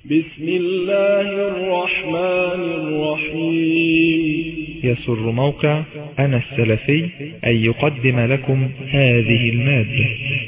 بسم الله الرحمن الرحيم يسر موقع أنا السلفي أن يقدم لكم هذه المادة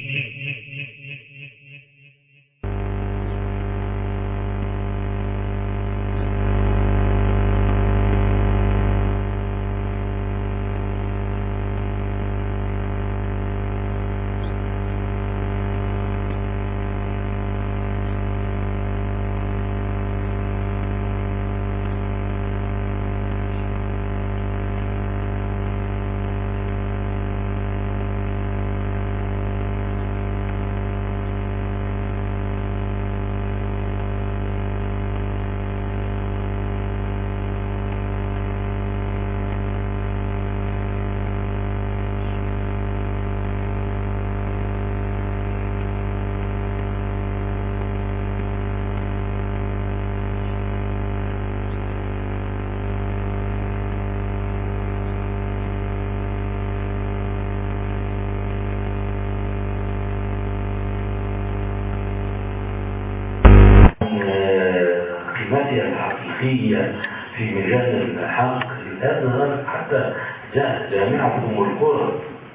قيمتها الحقيقية في مجال الحق الأزهر حتى جاء جامعة أم القرى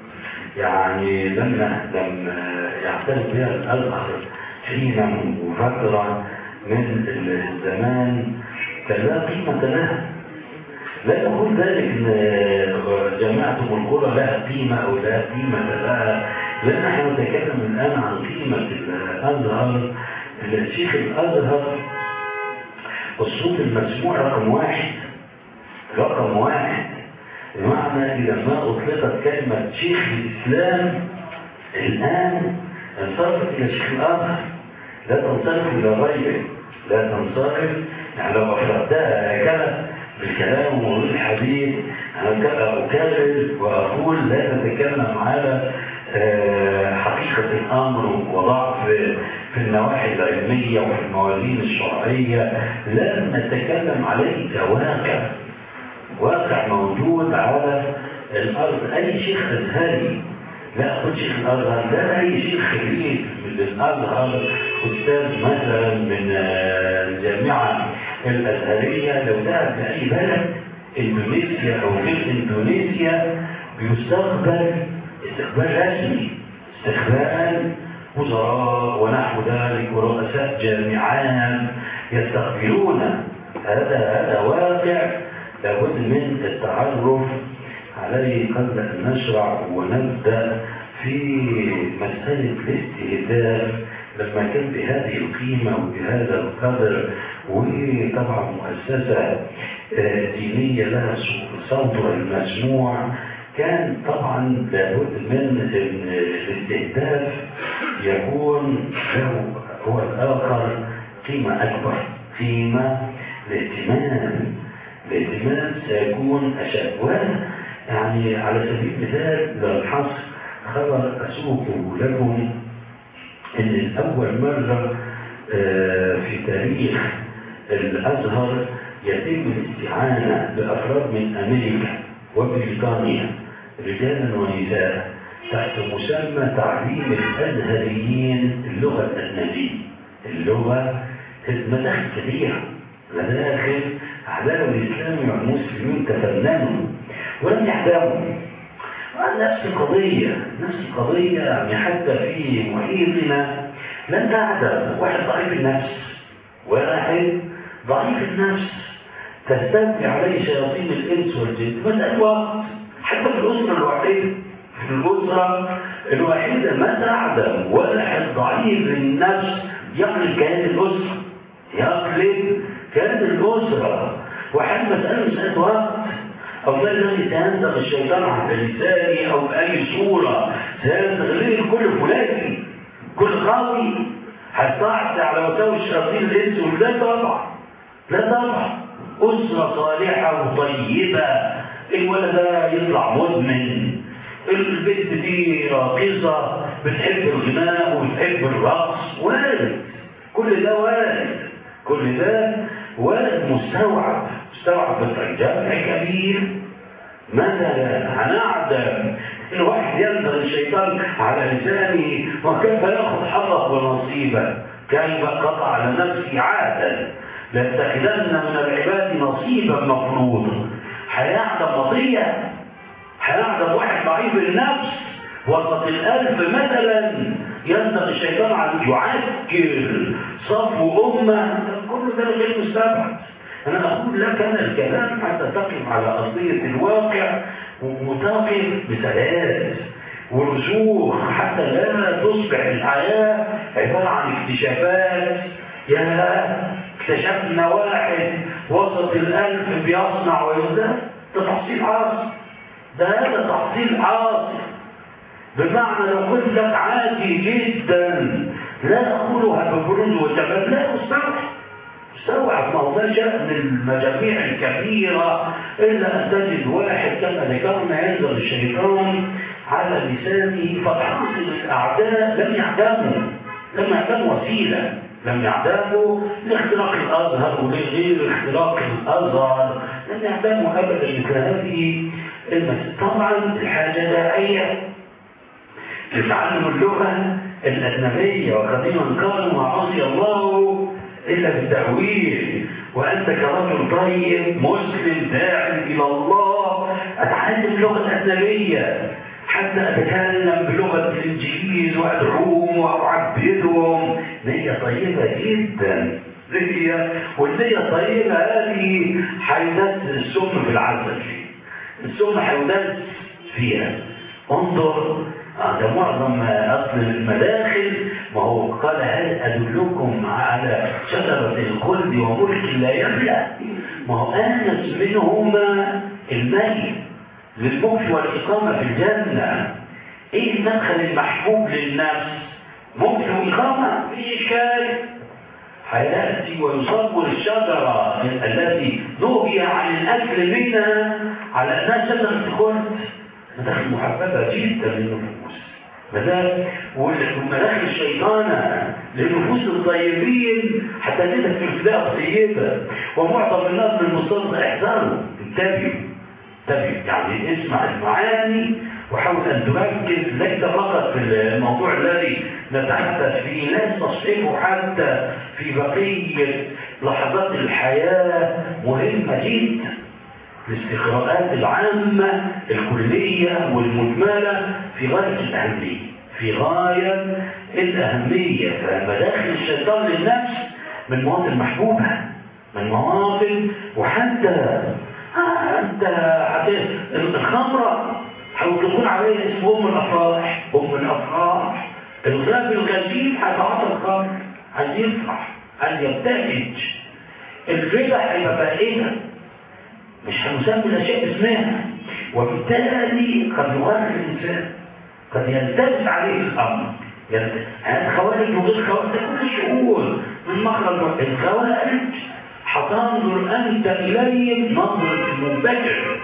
يعني لما لما يعترف بها الأزهر حينا وفترة من الزمان كان لا قيمة لها لا نقول ذلك ان جامعة أم القرى لها قيمة أو لا قيمة لها لأن نحن نتكلم الآن عن قيمة الأزهر الشيخ الأزهر الصوت المسموع رقم واحد رقم واحد بمعنى إذا ما أطلقت كلمة شيخ الإسلام الآن انصرفت إلى شيخ الأزهر لا تنصرف إلى غيره لا تنصرف يعني لو أفردتها هكذا بالكلام والحديث أنا أكرر وأقول لا نتكلم على حقيقة الأمر وضعف في النواحي العلمية وفي الموازين الشرعية لا نتكلم عليه كواقع واقع موجود على الأرض أي شيخ أزهري لا أقول شيخ الأزهر لا أي شيخ خريج من الأزهر أستاذ مثلا من الجامعة الأزهرية لو ذهب لأي بلد إندونيسيا أو غير إندونيسيا بيستقبل استقبال رسمي استقبال وزراء ونحو ذلك ورؤساء جامعات يستقبلون هذا هذا واقع لابد من التعرف عليه قبل ان نشرع ونبدا في مساله الاستهداف لما كان بهذه القيمه وبهذا القدر وطبعا مؤسسه دينيه لها صوتها المسموع كان طبعا لابد من الاستهداف يكون له هو الآخر قيمة أكبر قيمة الاهتمام الاهتمام سيكون أشد وأنا يعني على سبيل المثال للحصر خبر أسوقه لكم إن الأول مرة في تاريخ الأزهر يتم الاستعانة بأفراد من أمريكا وبريطانيا رجالا ونساء تحت مسمى تعليم الازهريين اللغه الاجنبيه اللغه مداخل كبيره مداخل اعلام الاسلام والمسلمين تفننوا ولم يحلموا نفس القضية نفس القضية يعني حتى في محيطنا لن تعلم واحد ضعيف النفس واحد ضعيف النفس تستولي عليه شياطين الانس والجن مسألة وقت حتى في الأسرة الوحيدة في الأسرة الوحيدة ما تعلم واحد ضعيف النفس يقلب كيان الأسرة يقلب كيان الأسرة وحد مسألة مسألة وقت أو لا الذي سينزغ الشيطان عن لساني أو بأي صورة سينزغ كل فلاني كل خاطي هتعطي على وساوس الشياطين الإنس لا طبعا لا طبعا أسرة صالحة وطيبة الولد ده يطلع مدمن البنت دي راقصة بتحب الغناء وبتحب الرقص وارد كل ده وارد كل ده وارد مستوعب مستوعب بالجمع كبير مثلا هنعدم الواحد ينزل الشيطان على لسانه وكيف ياخذ حظه ونصيبه كيف قطع على نفسي عادا لاتخذن من العباد نصيبا مفروضا هيعدم مطية هيعدم واحد ضعيف النفس وسط الألف مثلا ينتقي الشيطان عن يعكر صفو أمة كل ده غير مستبعد أنا أقول لك أنا الكلام حتى تقف على أرضية الواقع وتقف بثبات ورسوخ حتى لا تصبح الحياة عبارة عن اكتشافات يا اكتشفنا واحد وسط الألف بيصنع ويزداد ده تحصيل عاصف ده هذا تحصيل عاصف بمعنى لو قلت لك عادي جدا لا أقولها ببرود وتمام لا استوعب استوعب ما هو ده شأن المجاميع الكبيرة إلا أن تجد واحد كما ذكرنا ينزل الشيطان على لسانه فتحصل الأعداء لم يعدموا لم يعدموا وسيلة لم يعدموا لاختراق الأزهر ولغير اختراق الأزهر لم يعدموا أبدا مثل هذه المسألة طبعا الحاجة داعية لتعلم اللغة الأجنبية وقديما قالوا ما عصي الله إلا بالتأويل وأنت كرجل طيب مسلم داعي إلى الله أتعلم اللغة الأجنبية حتى أتكلم بلغة الإنجليز وأدعوهم وأعبدهم نية طيبة جدا نية والنية الطيبة هذه حيدس السم في العسل السم حيدس فيها انظر ده معظم أصل المداخل ما هو قال هل أدلكم على شجرة الخلد وملك لا يبلى ما هو آنس منهما الميت للمكس والإقامة في الجنة إيه المدخل المحبوب للنفس مكس وإقامة في إشكال هيأتي ويصور الشجرة التي نهي عن الأكل منها على أنها شجرة الخلد مداخل محببة جدا للنفوس ومداخل الشيطانة لنفوس الطيبين حتى كده في الفلاح طيبة ومعظم الناس من المستنصر احذروا انتبهوا انتبهوا يعني اسمع المعاني وحاول ان تركز ليس فقط في الموضوع الذي نتحدث فيه لا تصحيحه حتى في بقية لحظات الحياة مهمة جدا الاستقراءات العامة الكلية والمجملة في غاية الأهمية في غاية الأهمية فمداخل الشيطان للنفس من مواطن محبوبة من مواطن وحتى آه أنت الخمرة هيطلقون عليها اسم أم الأفراح أم الأفراح الغاب الغسيل هيتعاطى الخمر عايز يفرح عايز يبتهج الربا هيبقى فائدة مش هنسمي الأشياء باسمها وبالتالي قد يغرر الإنسان قد يلتبس عليه الأمر هذا خوارج وغير خوارج ده كل شؤون من مخرج الخوارج هتنظر أنت إليهم نظرة المنبهر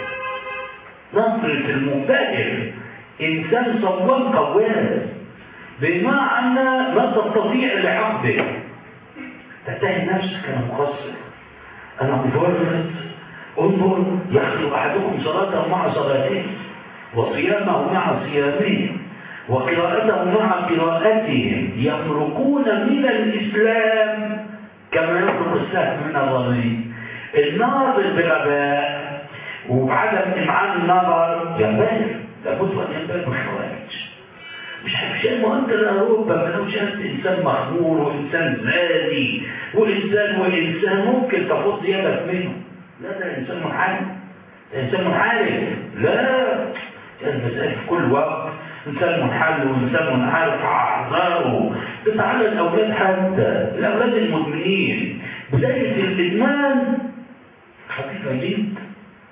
نظرة المنبهر إنسان صوام قوام بمعنى ما تستطيع اللحاق به تتهم نفسك أنا مقصر أنا مفرط انظر يخلو أحدكم صلاته مع صلاته وصيامه مع صيامه وقراءته مع قراءتهم يمرقون من الإسلام كما يمرق السهم من الرمي الناظر بغباء وبعدم إمعان النظر ينبهر لابد أن ينبهر بالخوارج مش عشان ما انت لاوروبا ما لو شفت انسان مخمور وانسان زاني وانسان وانسان ممكن تفض يدك منه لا ده انسان محارب انسان محارب لا المسألة في كل وقت انسان منحل وانسان منحرف احذاره بتعالى الاولاد حتى الاولاد المدمنين بداية الادمان خفيفة جدا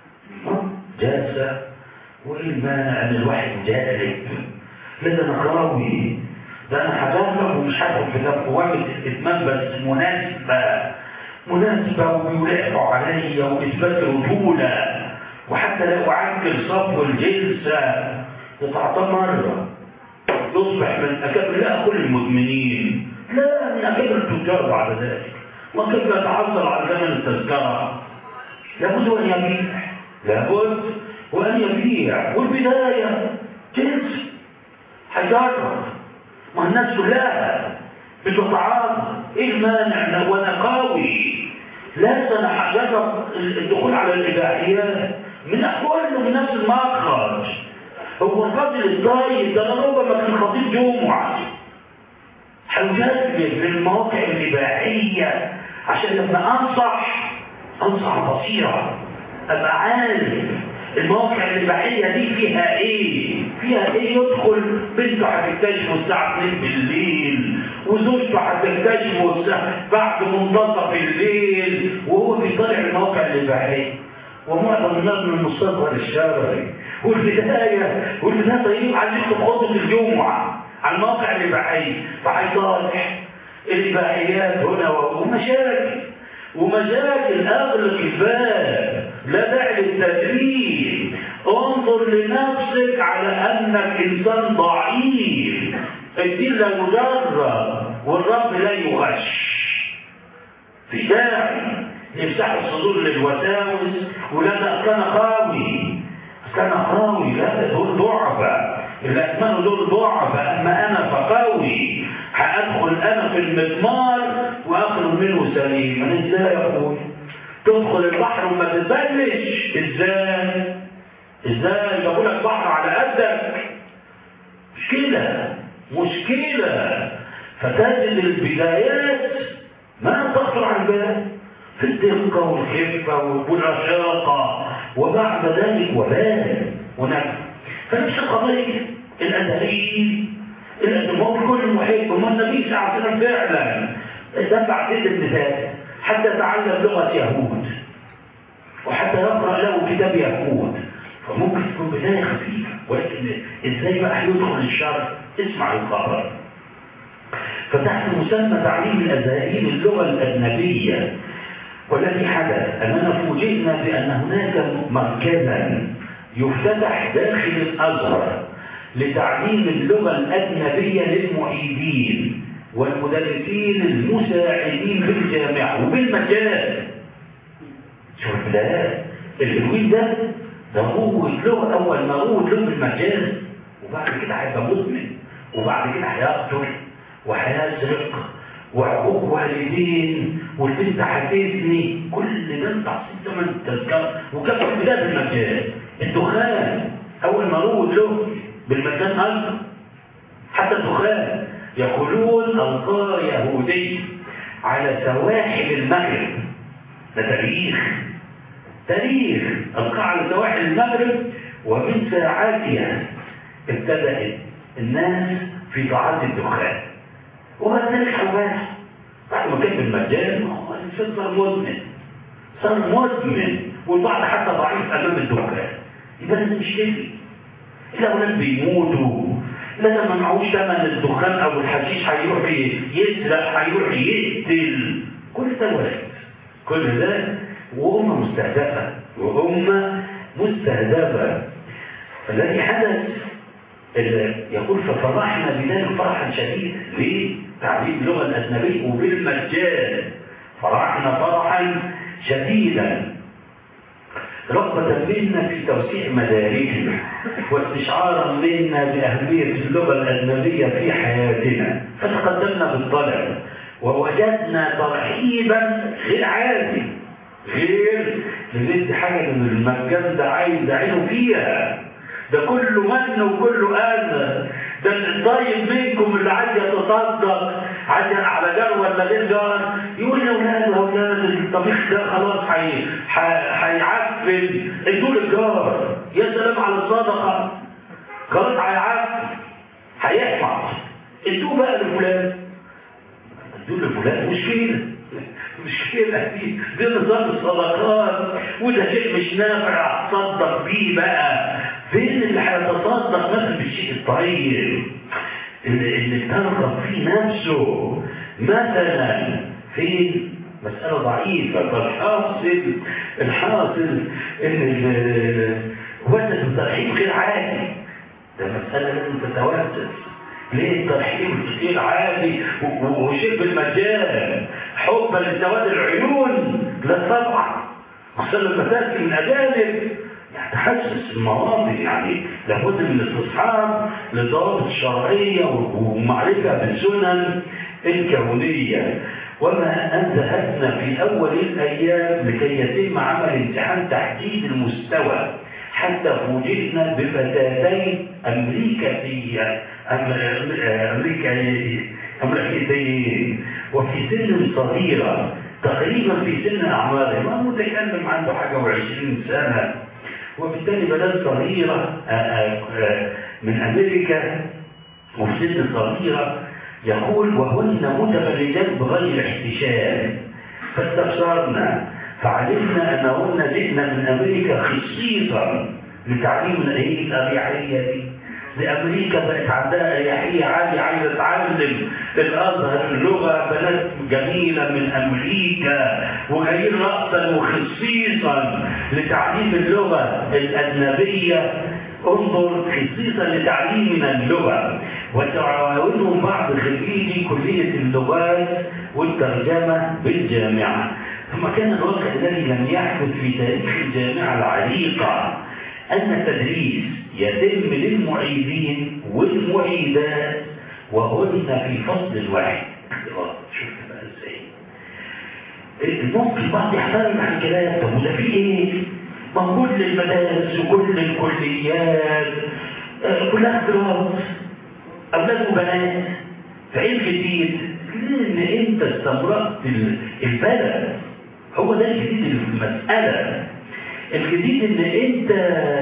جالسة وايه المانع ان الواحد جالب لازم انا قراوي ده انا هجرب ومش هاخد في قوامة الادمان بس مناسبة مناسبة ويلعبوا عليا وإثبات رجولة وحتى لو عجل صفو الجلسة يتعطى مرة يصبح من أكابر لا كل المدمنين لا من أكابر التجار بعد ذلك وكيف يتعثر على ثمن التذكرة لابد أن يبيع لابد وأن يبيع والبداية جنس هيجرب ما الناس كلها بتتعاطى ايه المانع وانا قوي لا سنجرب الدخول على الاباحيات من كله من نفس المخرج هو الراجل الطيب ده ربما كان خطيب جمعه هجذب للمواقع الاباحيه عشان لما انصح انصح بصيره ابقى عارف المواقع الإباحية دي فيها ايه فيها ايه يدخل بنته هتكتشفه الساعة 2 بالليل وزوجته هتكتشفه الساعة بعد منتصف الليل وهو بيطلع المواقع الإباحية ومعظم الناس من المستقبل الشرعي والبداية والبداية طيب عايز يكتب خطبة الجمعة على المواقع الإباحية فهيطالع الإباحيات هنا ومشاكل ومشاكل أغلق الباب لا داعي للتدريب انظر لنفسك على أنك إنسان ضعيف الدين لا يجرب والرب لا يغش في داعي يفتح الصدور للوساوس ولا ده كان قوي كان قوي لا دول ضعفة الأثمان دول ضعفة أما أنا فقوي هأدخل أنا في المضمار وأخرج منه سليما إزاي يا أخوي تدخل البحر وما تتبلش إزاي إزاي بقول لك بحر على قدك مشكلة مشكلة فتجد البدايات ما تخطر على البال في الدقة والخفة والرشاقة وبعد ذلك وبال ونفس فنفس القضية الأدبيين الأدب كل محب وما النبي صلى الله عليه وسلم فعلا دفع سيد المثال حتى تعلم لغة يهود وحتى يقرأ له كتاب يهود فممكن تكون بداية خفيفة ولكن ازاي بقى يدخل الشر اسمع الخبر فتحت مسمى تعليم الأزائين اللغة الأجنبية والذي حدث أننا فوجئنا بأن هناك مركزا يفتتح داخل الأزهر لتعليم اللغة الأجنبية للمعيدين والمدرسين المساعدين في الجامعة وبالمجال شوف ده الهوين ده ده هو له أول ما هو له بالمجال وبعد كده هيبقى مدمن وبعد كده هيقتل وهيسرق وعقوق والدين والبنت هتزني كل ده تحصيل ثمن تذكار وكان في بدايه المجال الدخان اول ما روج له بالمجان ايضا حتى الدخان يقولون القى يهودي على سواحل المغرب ده تاريخ تاريخ القى على سواحل المغرب ومن ساعاتها ابتدأت الناس في طاعات الدخان وبعد ذلك حواس بعد ما كان بالمجال الانسان صار مدمن صار مدمن والبعض حتى ضعيف امام الدخان يبقى لازم يشتكي الاولاد بيموتوا لا ما معهوش ثمن الدخان او الحشيش هيروح يسرق هيروح يقتل كل ده ولد كل ده وأمة مستهدفة وأمة مستهدفة فالذي حدث يقول ففرحنا بذلك فرحا شديدا ليه؟ تعليم اللغة الأجنبية وبالمجال فرحنا فرحا شديدا رغبة منا في توسيع مداركنا واستشعارا منا بأهمية اللغة الأجنبية في حياتنا فتقدمنا بالطلب ووجدنا ترحيبا غير عادي غير لندي حاجة من المجال ده عايز عينه فيها ده كله من وكله أذى ده الطيب منكم اللي عايز يتصدق عايز على جار ولا غير جار يقول يا اولاد يا اولاد الطبيخ ده خلاص هيعفن ادوا للجار يا سلام على الصدقه خلاص هيعفن هيحفظ ادوه بقى لفلان ادوه لفلان مشكله مشكلة دي دي نظام الصدقات وده شيء مش نافع اتصدق بيه بقى فين اللي هيتصدق مثلا بالشيء الطيب اللي, اللي ترغب في نفسه مثلا فين مسألة ضعيفة فالحاصل الحاصل ان وزن الترحيب غير عادي ده مسألة لازم تتوسط ليه الترحيب غير عادي وشيء بالمجال حبا لسواد العيون لا طبعا خصوصا المساكن من اجانب تحسس المواضع يعني لابد من الاستصحاب للضوابط الشرعيه ومعرفه بالسنن الكونية وما أن ذهبنا في أول الأيام لكي يتم عمل امتحان تحديد المستوى حتى فوجئنا بفتاتين أمريكتين أمريكتين وفي سن صغيرة تقريبا في سن أعمارهم ما متكلم عنده حاجة وعشرين سنة وبالتالي بلد صغيرة من أمريكا وفي سن صغيرة يقول وهن متبرجات بغير احتشام فاستبصرنا فعلمنا أنهن جئنا من أمريكا خصيصا لتعليم الأريحية دي لأمريكا بقت عندها أريحية عالية عايزة تعلم الأزهر اللغة بنات جميلة من أمريكا وجايين رأسا وخصيصا لتعليم اللغة الأجنبية انظر خصيصا لتعليمنا اللغة وتعاونهم بعض خريجي كلية اللغات والترجمة بالجامعة ثم كان الواقع الذي لم يحدث في تاريخ الجامعة العريقة أن التدريس يتم للمعيدين والمعيدات وهن في فصل واحد شوف بقى ازاي ممكن بعض يحترم عن كلام طب وده في ايه؟ ما كل المدارس وكل الكليات كلها دراسة أولاد وبنات فإيه الجديد؟ لأن أنت استمرأت البلد هو ده الجديد اللي في المسألة الجديد ان انت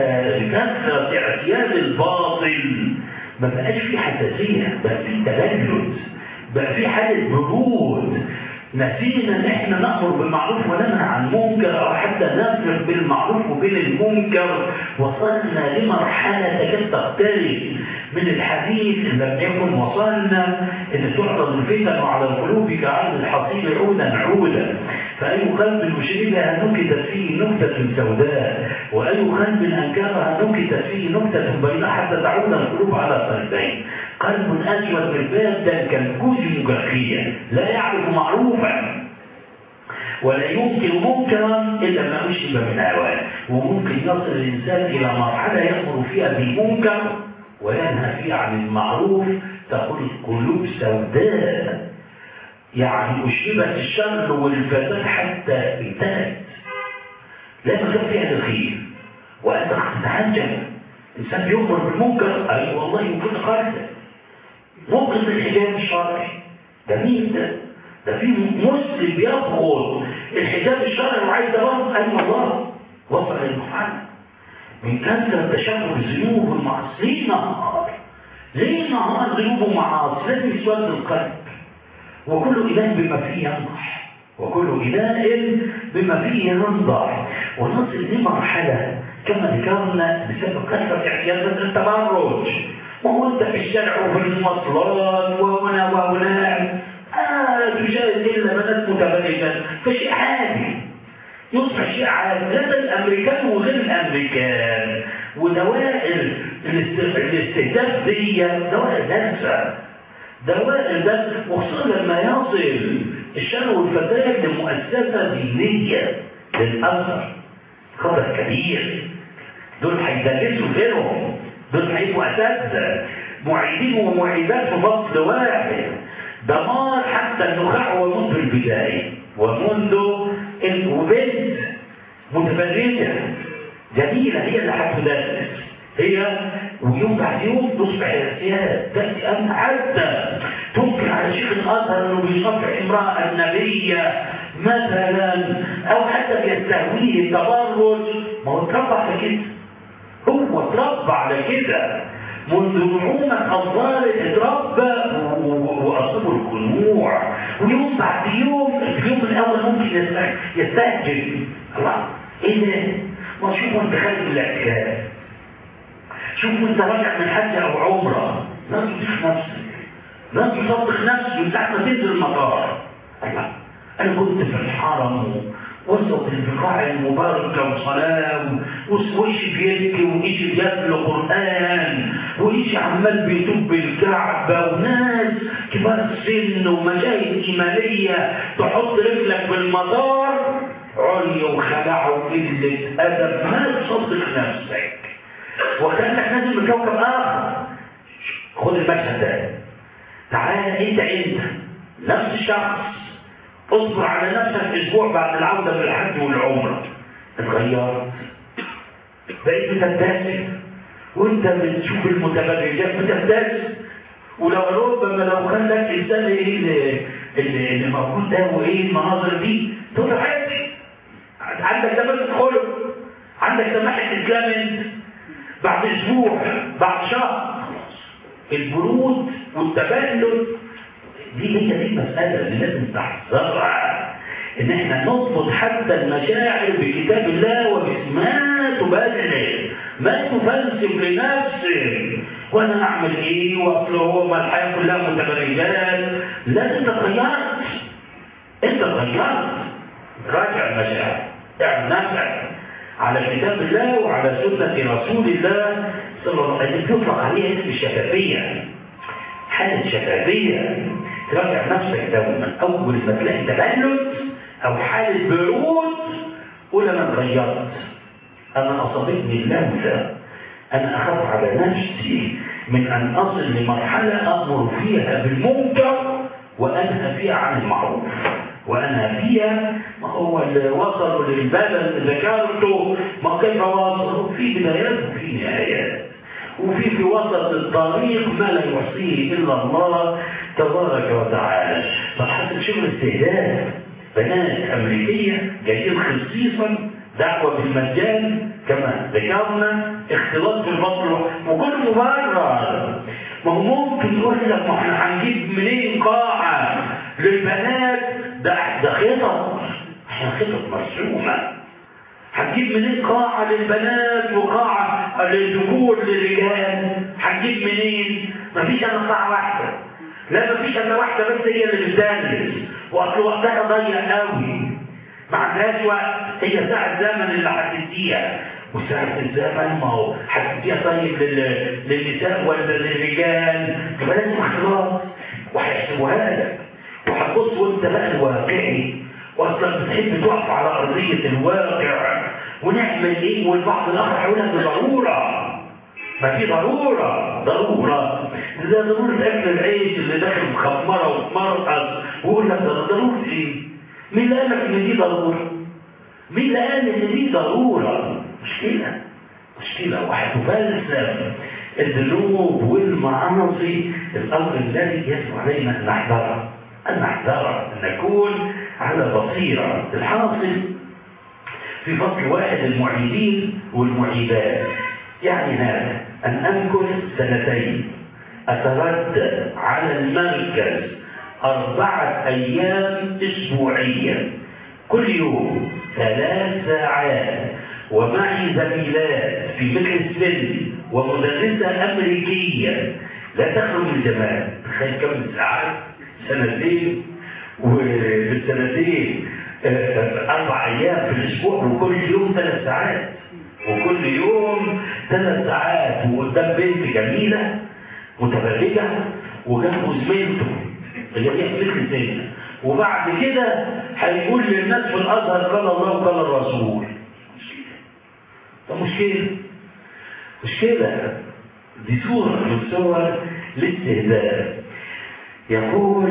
كثرة اعتياد الباطل ما بقاش في حساسية بقى في تلجلج بقى في حالة برود نسينا ان احنا نأمر بالمعروف وننهى عن المنكر او حتى نفرق بين المعروف وبين المنكر وصلنا لمرحلة تكاد تقترب من الحديث ان لم يكن وصلنا ان تعرض الفتن على القلوب كعرض الحصير عودا عودا فأي قلب مشربها نكتت فيه نكتة سوداء وأي قلب أنكرها نكتت فيه نكتة بيضاء حتى تعود القلوب على قلبين قلب أسود مربادا كالجوز مجرخية لا يعرف معروفا ولا يمكن منكرا إلا ما أشرب من هواه وممكن يصل الإنسان إلى مرحلة يأمر فيها بالمنكر وينهى فيها عن المعروف تقول القلوب سوداء يعني أشربت الشر والفساد حتى انتهت لا مكان فيها الخير وأنت تتعجب إنسان بيؤمر بالمنكر أي والله يكون خالدا ممكن الحجاب الشرعي ده مين ده؟ ده في مسلم بيرفض الحجاب الشرعي وعايز برضه أي والله وصل للمحل من كثرة تشابه الذنوب والمعاصي ليه نهار؟ ليه نهار ذنوب ومعاصي؟ لازم يسود القلب وكل إله بما فيه ينضح وكل إله بما فيه ينضح ونصل لمرحلة كما ذكرنا بسبب كثرة اعتيادات التبرج وهو انت في الشارع وفي المواصلات وهنا وهناك آه تشاهد إلا بنات متبرجة فشيء عادي يصبح شيء عادي هذا الأمريكان وغير الأمريكان ودوائر الاستهداف دي دوائر نفسها دوائر ده وخصوصا لما يصل الشر والفساد لمؤسسة دينية للأثر خطر كبير دول هيدرسوا غيرهم دول هيبقوا أساتذة معيدين ومعيدات في فصل واحد دمار حتى النخاع ومنذ البداية ومنذ وبنت متبرجة جميلة هي اللي هتدرس هي ويوم بعد يوم تصبح السياسة تأتي أن حتى تنكر على شيخ الأزهر أنه بيصفح امرأة أجنبية مثلا أو حتى بيستهويه التبرج ما هو اتربى على كده هو اتربى على كده منذ نعومة أطفال اتربى وأصيبه الخنوع ويوم بعد يوم اليوم الأول ممكن يستهجن الله إيه ده؟ ما شوفوا أنت خارج من الاعتكاف شوف انت راجع من حج او عمره لا تصدق نفسك لا تصدق نفسك من ساعه ما تنزل المطار ايوه انا كنت في الحرم وسط البقاع المباركه وصلاه وش بيبكي وإيش بيتلو قران وإيش عمال بيطب الكعبه وناس كبار السن ومشاهد ايمانيه تحط رجلك في المطار عليا وخلع وقله ادب ما تصدق نفسك وكانك نازل من كوكب اخر خد المشهد ده تعالى انت انت نفس الشخص اصبر على نفسك اسبوع بعد العوده من الحج والعمره اتغيرت بقيت بتبتسم وانت بتشوف المتبرجات بتبتسم ولو ربما لو خلك انسان ايه اللي, اللي, اللي موجود ده وايه المناظر دي تقول له عادي عندك تمسك خلق عندك سماحه اسلام انت بعد اسبوع بعد شهر البرود والتبلد دي هي دي المساله اللي لازم تحذرها ان احنا نضبط حتى المشاعر بكتاب الله وبما تبرر ما تفلسف لنفسك وانا اعمل ايه واصل هو ما الحياه كلها متبرجات لا انت اتغيرت انت اتغيرت راجع المشاعر اعمل نفسك على كتاب الله وعلى سنه رسول الله صلى الله عليه وسلم يطلق عليها اسم الشفافيه حاله شفافيه تراجع نفسك دوما اول ما تلاقي تبلد او حاله برود قول انا اتغيرت انا اصابتني اللمسه انا اخاف على نفسي من ان اصل لمرحله امر فيها بالمنكر وانهى فيها عن المعروف وانا فيها ما هو اللي وصلوا للباب اللي ذكرته ما كيف وصلوا في بدايات وفي نهايات وفي في وسط الطريق ما لا يحصيه الا الله تبارك وتعالى فحصل شغل استهداف بنات امريكيه جايين خصيصا دعوه بالمجان كما ذكرنا اختلاط في البطن وكل مبرر ما هو ممكن يقول لك ما احنا هنجيب منين قاعه للبنات ده ده خطط احنا خطط مرسومه هتجيب منين قاعة للبنات وقاعة للذكور للرجال هتجيب منين؟ مفيش الا قاعة واحدة لا مفيش الا واحدة بس هي اللي بتدرس واصل وقتها ضيق قوي ما عندهاش وقت هي ساعة زمن اللي هتديها وساعة الزمن ما هو هتديها طيب لل... للنساء ولا للرجال يبقى لازم اختلاط وهيحسبوها لك وهتبص وانت بقى الواقعي واصلا بتحب تقف على ارضيه الواقع ونعمل ايه والبعض الاخر هيقول لك ضروره ما في ضروره ضروره ده ضروره اكل العيش اللي داخل مخمره ومرقص ويقول لك ده ضروره ايه؟ مين اللي قال لك ان دي ضروره؟ مين اللي قال ان دي ضروره؟ مشكله مشكله وهتفلسف الذنوب والمعاصي الامر الذي يجب علينا ان نحذره ان نحذره ان نكون على بصيرة الحاصل في فصل واحد المعيدين والمعيدات يعني هذا أن أمكث سنتين أتردد على المركز أربعة أيام أسبوعيا كل يوم ثلاث ساعات ومعي زميلات في مثل السن ومدرسة أمريكية لا تخرج من الجمال تخيل كم ساعات سنتين وبالسنتين أربع أيام في الأسبوع وكل يوم ثلاث ساعات وكل يوم ثلاث ساعات وقدام بنت جميلة متبرجة وجنبه زميلته اللي هي في مثل سنة وبعد كده هيقول للناس في الأزهر قال الله وقال الرسول ده مشكلة مشكلة دي صورة من صور الاستهزاء يقول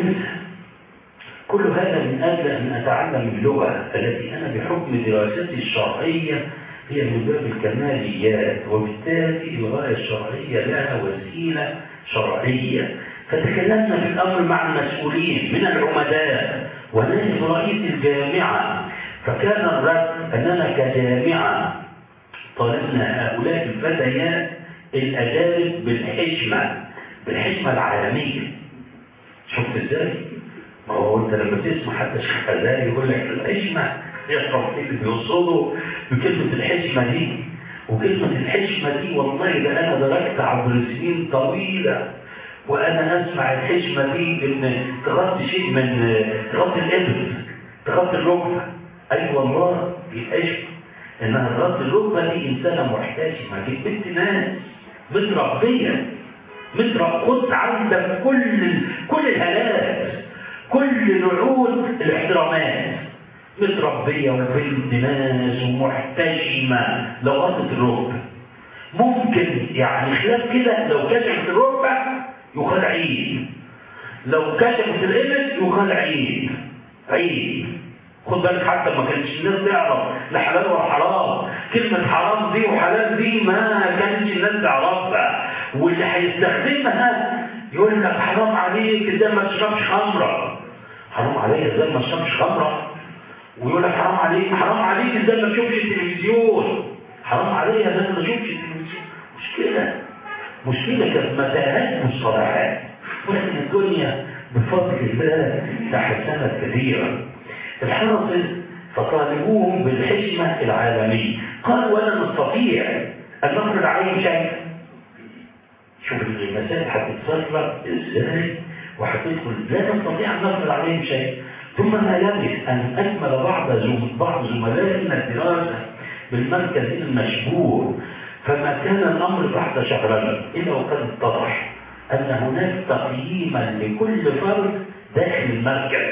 كل هذا من أجل أن أتعلم اللغة التي أنا بحكم دراستي الشرعية هي من باب الكماليات وبالتالي الغاية الشرعية لها وسيلة شرعية فتكلمنا في الأمر مع المسؤولين من العمداء ونائب رئيس الجامعة فكان الرد أننا كجامعة طالبنا هؤلاء الفتيات الأجانب بالحشمة بالحشمة العالمية شفت ازاي؟ ما هو انت لما تسمع حتى شيخ خزاني يقول لك الحشمه يشرح ايه اللي بيقصده بكلمه الحشمه دي وكلمه الحشمه دي والله ده انا دركت عبر سنين طويله وانا اسمع الحشمه دي ان تغطي شيء من تغطي الابل تغطي الركبه اي أيوة والله دي حشمه انها تغطي الركبه دي انسانه محتشمه دي بنت ناس متربيه متربط عندك كل كل الهالات كل نعود الاحترامات متربية وبنت ناس ومحتشمة لو غطت الركبة ممكن يعني خلاف كده لو كشفت الركبة يقال عيد لو كشفت الإبل يقال عيب عيب خد بالك حتى ما كانش الناس تعرف لا حلال ولا حرام كلمة حرام دي وحلال دي ما كانتش الناس تعرفها واللي هيستخدمها يقول لك حرام عليك ازاي ما تشربش خمرة حرام عليك ازاي ما تشربش خمرة ويقول لك حرام عليك حرام عليك ازاي ما تشوفش التلفزيون حرام عليك ازاي ما تشوفش التلفزيون مشكلة مشكلة كانت متاهات مصطلحات ولكن الدنيا بفضل الله تحسنت كثيرا الحرس فطالبوهم بالحشمة العالمية قالوا ولا نستطيع أن نفرض عليهم شيء شوف المسائل هتتصرف ازاي وهتدخل لا نستطيع أن نفرض عليهم شيء ثم ما يجب أن أكمل بعض بعض زملائنا الدراسة بالمركز المشبوه فما كان الأمر تحت شهرين إلا وقد اتضح أن هناك تقييما لكل فرد داخل المركز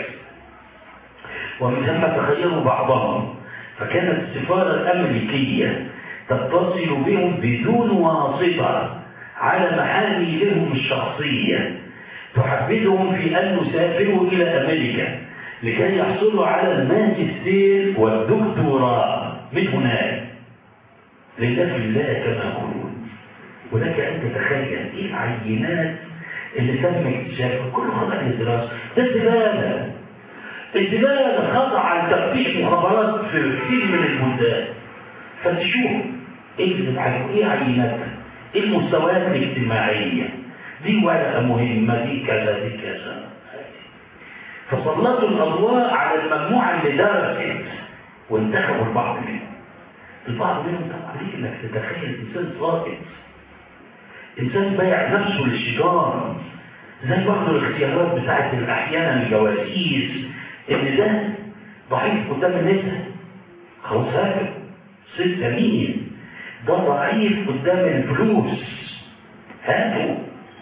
ومن ثم تخيروا بعضهم فكانت السفارة الأمريكية تتصل بهم بدون واسطة على محاملهم الشخصية تحبذهم في أن يسافروا إلى أمريكا لكي يحصلوا على الماجستير والدكتوراه من هناك لله في الله كما يقولون ولك أن تتخيل إيه العينات اللي تم اكتشافها كله خضع للدراسة ده زبالة الزبالة خضع لتفتيش مخابرات في كثير من البلدان فتشوف ايه اللي ايه عيناتها ايه المستويات الاجتماعية دي ورقة مهمة دي كذا دي كذا فسلطوا الأضواء على المجموعة اللي درست وانتخبوا البعض منهم البعض منهم طبعا عليك انك تتخيل انسان ساقط انسان بايع نفسه للشيطان زي بعض الاختيارات بتاعت احيانا الجواسيس ان ده ضعيف قدام النساء خلاص هاكل ست مين ده ضعيف قدام الفلوس هاتوا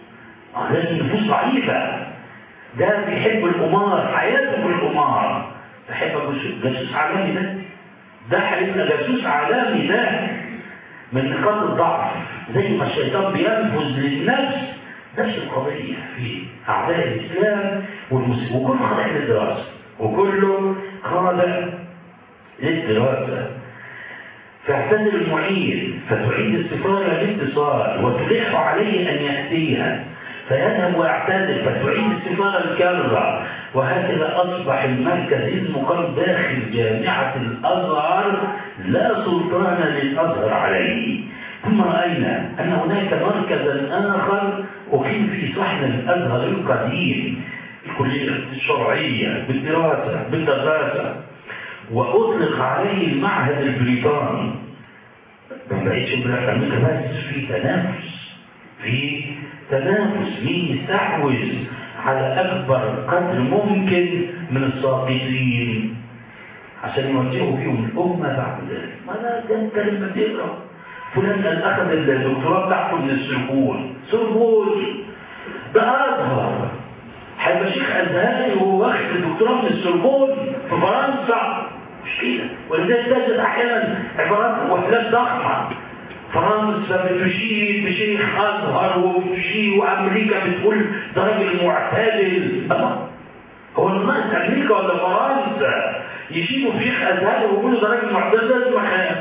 اه لازم النفوس ضعيفة ده بيحب القمار حياته في القمار تحب جاسوس عالمي ده ده هيبقى جاسوس عالمي ده من نقاط الضعف زي ما الشيطان بينفذ للنفس نفس القضية في أعداء الإسلام والمسلمين وكل خاضع للدراسة وكله خاضع للدراسة فاعتذر المعيد فتعيد السفارة الاتصال وتلح عليه أن يأتيها فيذهب ويعتذر فتعيد السفارة الكرة وهكذا أصبح المركز المقام داخل جامعة الأزهر لا سلطان للأزهر عليه ثم رأينا أن هناك مركزا آخر أقيم في صحن الأزهر القديم الكلية الشرعية بالدراسة بالدراسة وأطلق عليه المعهد البريطاني ما بقتش أمريكا بس في تنافس في تنافس مين يستحوذ على أكبر قدر ممكن من الساقطين عشان يوجهوا فيهم الأمة بعد ذلك ما لا ده أنت لما تقرأ فلان قال أخذ الدكتوراه بتاعته من السربون سربون ده أزهر هيبقى شيخ أزهري وهو واخد الدكتوراه من السربون في فرنسا مش كده ولذلك تجد أحيانا عبارات وحدات ضخمة فرنسا بتشير بشيخ أزهر وبتشير وأمريكا بتقول ده راجل معتدل الله هو الناس أمريكا ولا فرنسا يشيلوا شيخ أزهر ويقولوا ده راجل معتدل لازم أخاف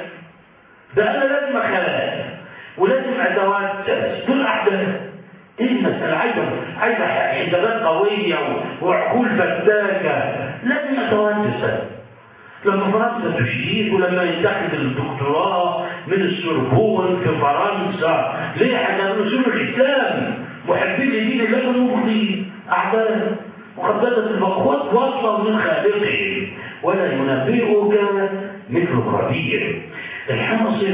ده أنا لازم أخاف ولازم أتوسس دول أحداث ايه المسألة عايزة عايزة حسابات قوية وعقول فتاكة لازم أتوسس لما فرنسا تشيد ولما يتخذ الدكتوراه من السوربون في فرنسا ليه حاجة رسول الإسلام محبين لدين الله المبغضين أعداء مخددة المقوات واصلة من خالقه ولا ينبئك مثل خبير الحاصل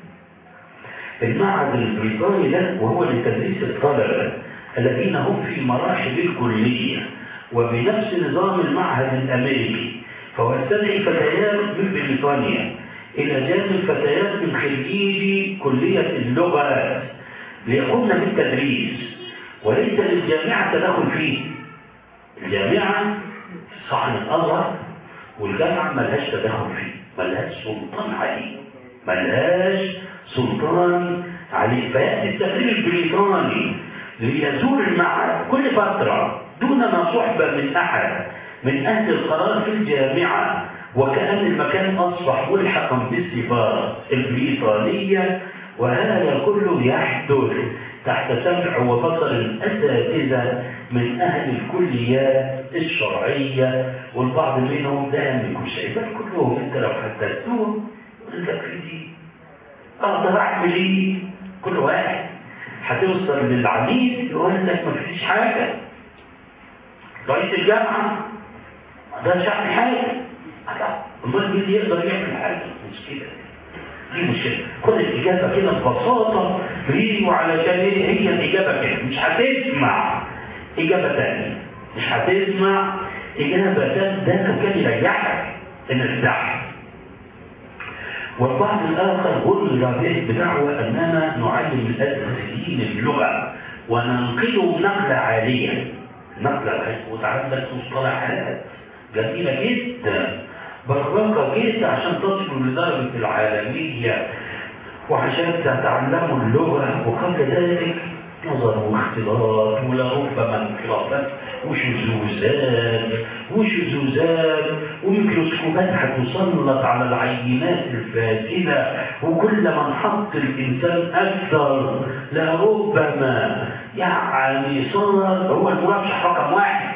المعهد البريطاني ده وهو لتدريس الطلبة الذين هم في مراحل الكلية وبنفس نظام المعهد الأمريكي فهو يستدعي فتيات من بريطانيا إلى جانب فتيات من خريجي كلية اللغات ليقومن بالتدريس وليس للجامعة تدخل فيه الجامعة صحن الأزهر والجامعة ملهاش تدخل فيه ملهاش سلطان عليه ملهاش سلطان عليه فيأتي التدريب البريطاني ليزور المعهد كل فترة دونما صحبة من أحد من أهل القرار في الجامعة وكأن المكان أصبح ملحقا بالسفارة البريطانية وهذا كله يحدث تحت سمع وبصر الأساتذة من أهل الكليات الشرعية والبعض منهم لا يملك شيء بل كلهم أنت لو حدثتهم يقول لك في دي أقدر أعمل إيه؟ كل واحد هتوصل للعميد يقول لك ما فيش حاجة رئيس الجامعة ده شعب حاجة امال مين يقدر يعمل حاجة مش كده دي مشكلة خد الإجابة كده ببساطة ليه وعلشان ايه هي الإجابة كده مش هتسمع إجابة تانية مش هتسمع إجابة تانية ده كان يريحك إن الزحف والبعض الآخر غر به بدعوى أننا نعلم الأساسيين اللغة وننقلهم نقلة عالية نقلة عالية وتعلم مصطلحات جميلة جدا برقة جدا عشان تصلوا لدرجة العالمية وعشان تتعلموا اللغة وقبل ذلك نظر واختلاط ولربما انقلابات وشذوذات وشذوذات وميكروسكوبات هتسلط على العينات الفاسدة وكل ما نحط الإنسان أكثر لربما يعني صار هو المرشح رقم واحد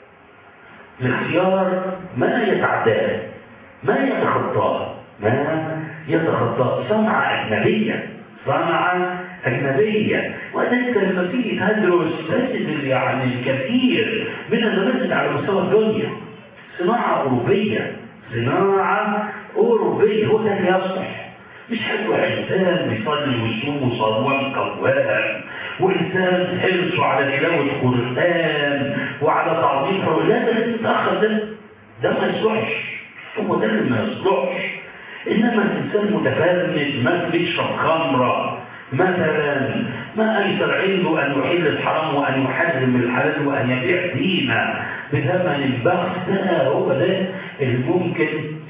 الاختيار ما يتعداه ما يتخطاه ما يتخطاه صنعة أجنبية صنعة أجنبية وأنت لما تيجي تدرس تجد يعني الكثير من المنازل على مستوى الدنيا صناعة أوروبية صناعة أوروبية هو ده اللي يصلح مش حلو إنسان بيصلي ويصوم وصلوات قوام وإنسان حرصه على تلاوة القرآن وعلى تعظيم حرمة لا ده لازم يتأخر ده ده ما يصلحش هو ده اللي ما يصلحش إنما الإنسان متفرد ما بيشرب خمرة مثلا ما أيسر عنده أن يحل الحرام وأن يحرم الحلال وأن يبيع دينه بثمن البخس ده هو ده اللي ممكن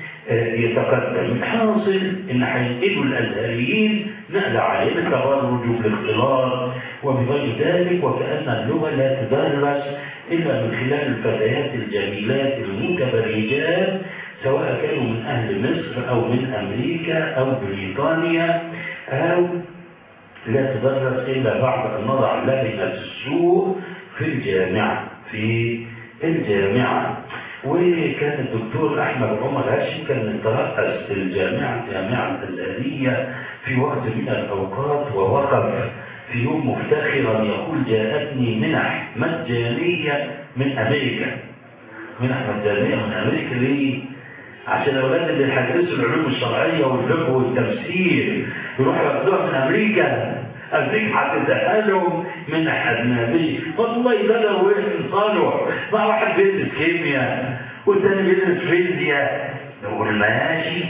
يتقدم الحاصل ان هينقلوا الازهريين نقل عليه التبرج والاختلاط وبغير ذلك وكان اللغه لا تدرس الا من خلال الفتيات الجميلات المتبرجات سواء كانوا من اهل مصر او من امريكا او بريطانيا او لا تدرس الا بعد ان نضع لبنه السوء في الجامعه في الجامعه وكان الدكتور احمد عمر هاشم كان ترأس الجامعه الجامعه الازهريه في وقت من الاوقات ووقف في يوم مفتخرا يقول جاءتني منح مجانيه من امريكا منح مجانيه من امريكا ليه؟ عشان الاولاد اللي هيدرسوا العلوم الشرعيه والفقه والتفسير يروحوا ياخدوها من امريكا أمريكا هتسألهم من أجنبي والله ده لو صالح ما واحد بيدرس كيمياء والتاني بيدرس فيزياء نقول ماشي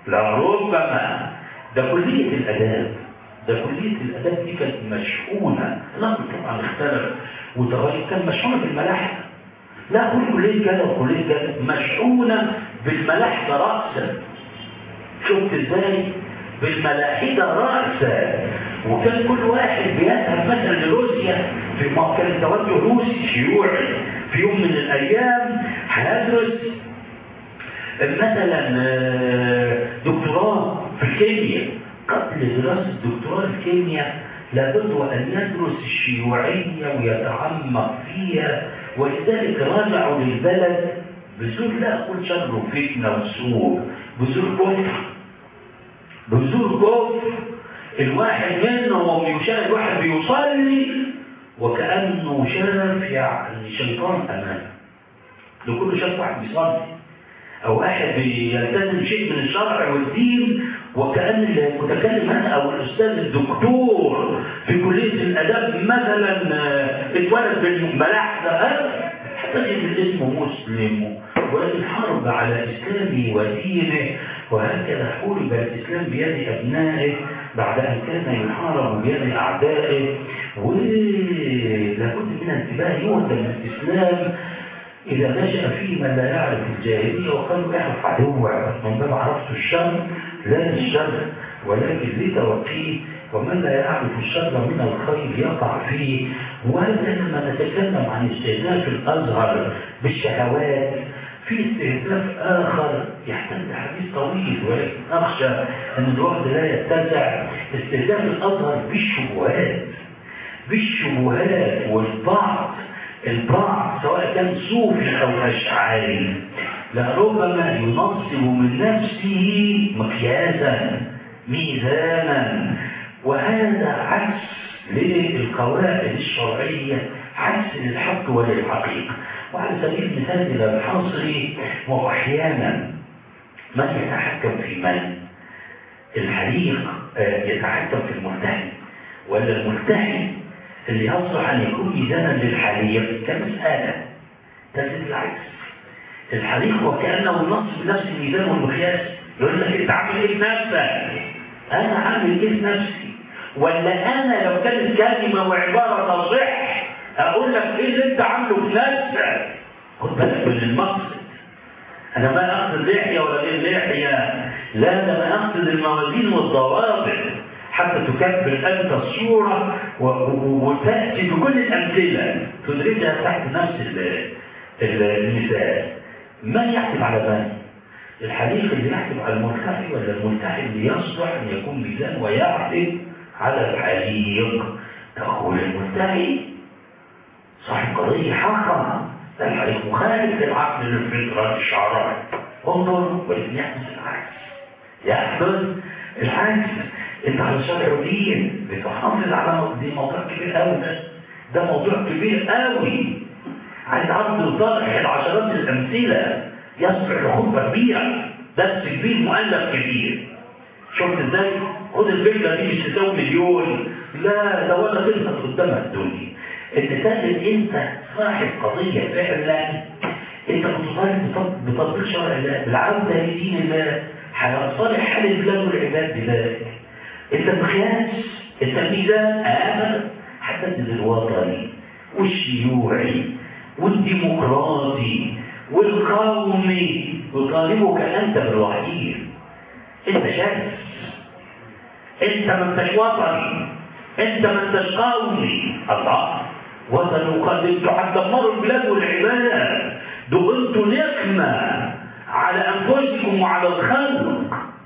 لربما ده كلية الآداب ده كلية الآداب دي كانت مشحونة الأمر طبعا اختلف وتغير كان مشحونة بالملاحدة لا كل كلية كذا وكلية كذا مشحونة بالملاحدة رأسا شفت ازاي بالملاحدة رأسا وكان كل واحد بيذهب مثلا لروسيا في كان توجه روسي شيوعي في يوم من الايام هيدرس مثلا دكتوراه في الكيمياء قبل دراسه دكتوراه الكيمياء لابد وان يدرس الشيوعيه ويتعمق فيها ولذلك رجعوا للبلد بذور لا اقول شر وفتنه وسوء بذور كفر بذور كفر الواحد منهم يشاهد واحد بيصلي وكأنه شاف يعني شيطان أمامه لكل شاف واحد بيصلي أو واحد بيلتزم شيء من الشرع والدين وكأن المتكلم هذا أو الأستاذ الدكتور في كلية الأداب مثلا اتولد بالملاحدة حتى يجد اسمه مسلم ولكن حرب على إسلامه ودينه وهكذا حورب الإسلام بيد أبنائه بعد أن كان يحارب بيد أعدائه ولابد من انتباه يهدم الإسلام إذا نشأ فيه من لا يعرف الجاهلية وقالوا اعرف عدوك من باب عرفت الشر لا للشر ولكن لتوقيه ومن لا يعرف الشر من الخير يقع فيه وهذا لما نتكلم عن استهداف الازهر بالشهوات في استهداف اخر يحتاج حديث طويل ولكن اخشى ان الوقت لا يتسع استهداف الازهر بالشبهات بالشبهات والبعض البعض سواء كان صوفي او اشعري لربما ينصب من نفسه مقياسا ميزانا وهذا عكس للقواعد الشرعية عكس للحق وللحقيقة وعلى سبيل المثال إلى الحصر وأحيانا من يتحكم في من الحريق يتحكم في الملتحي ولا الملتحي اللي يصلح أن يكون ميزانا للحريق كمسألة تجد العكس الحريق وكأنه النص بنفس الميزان والمقياس يقول لك انت عامل ايه في نفسك انا عامل ايه في نفسي ولا انا لو كانت كلمه وعباره تصح اقول لك ايه اللي انت عامله في نفسك خد بالك من المقصد انا ما اقصد لحيه ولا غير لحيه لا ده انا اقصد الموازين والضوابط حتى تكبر انت الصوره وتاتي بكل الامثله تدرجها تحت نفس المثال من يحكم على من؟ الحديث اللي يحكم على الملتحي ولا الملتحي اللي يصلح ان يكون ميزان ويحكم على الحليق تقول الملتحي صاحب قضية حقا ده الحليق مخالف للعقل للفطرة الشعراء انظر ولكن يحدث العكس يحدث العكس انت على شرع دين بتحافظ على دي موضوع كبير قوي ده ده موضوع كبير قوي عايز عرض طرح العشرات الامثله يصبح لخطبه كبيره درس كبير مؤلف كبير شفت ازاي خد الفكره دي مش تساوي مليون لا ده ولا تلفت قدامها الدنيا انت تجد انت صاحب قضيه فعلا انت متطالب بتطبيق شرع الله بالعوده لدين الله هينصلح حال البلاد والعباد بذلك انت مقياس انت الميزان ابدا حدد الوطني والشيوعي والديمقراطي والقومي يطالبك انت بالوحيد انت شمس انت ما انتش وطني انت ما انتش قومي الله وطني وقد انتوا هتدمروا البلاد والعباد دول انتوا نقمه على انفسكم وعلى الخلق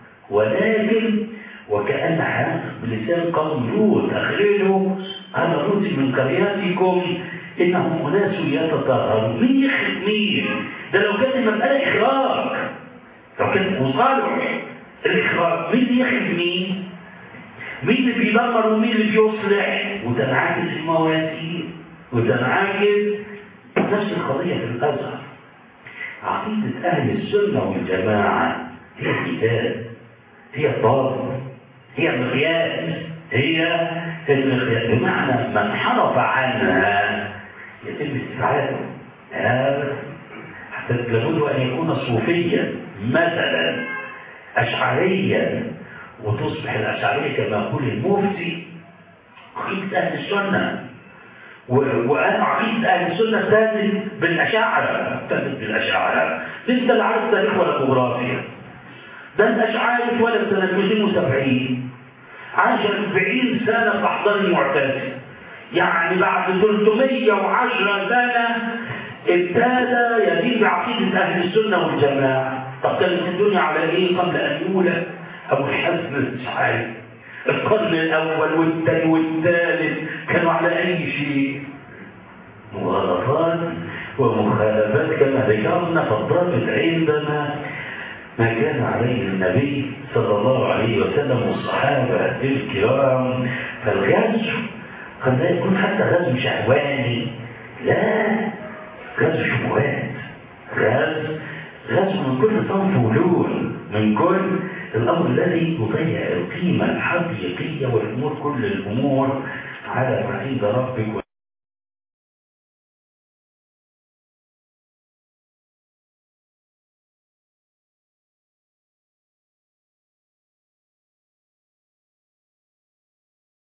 ولكن وكأن حدث بلسان قوم لوط أخرجوا أنا لوط من قرياتكم إنهم أناس يتطهرون مين يخرج مين؟ ده لو كانت المسألة إخراج لو كانت مصالح الإخراج مين اللي يخرج مين؟ مين اللي بيدمر ومين اللي بيصلح؟ وتنعكس الموازين وتنعكس نفس القضية في الأزهر عقيدة أهل السنة والجماعة هي الكتاب هي الضابط هي المقياس هي المقياس بمعنى من انحرف عنها يتم استبعاده هذا حتى لابد ان يكون صوفيا مثلا اشعريا وتصبح الاشعريه كما يقول المفتي عقيده اهل السنه وانا عقيده اهل السنه تاتي بالاشاعره تاتي بالاشاعره انت لا عارف تاريخ ولا جغرافيا ده الاشعري اتولد سنه 270 عاش 40 سنه في احضان المعتزله يعني بعد 310 سنه ابتدى يدين بعقيده اهل السنه والجماعه طب كانت الدنيا على ايه قبل ان يولد ابو الحسن الاشعري القرن الاول والثاني والثالث كانوا على اي شيء مغالطات ومخالفات كما ذكرنا فالضابط عندنا ما كان عليه النبي صلى الله عليه وسلم والصحابة الكرام فالغزو قد لا يكون حتى غزو شهواني لا غزو شبهات غزو غزو من كل صنف ولون من كل الأمر الذي يضيع القيمة الحقيقية والأمور كل الأمور على ما عند ربك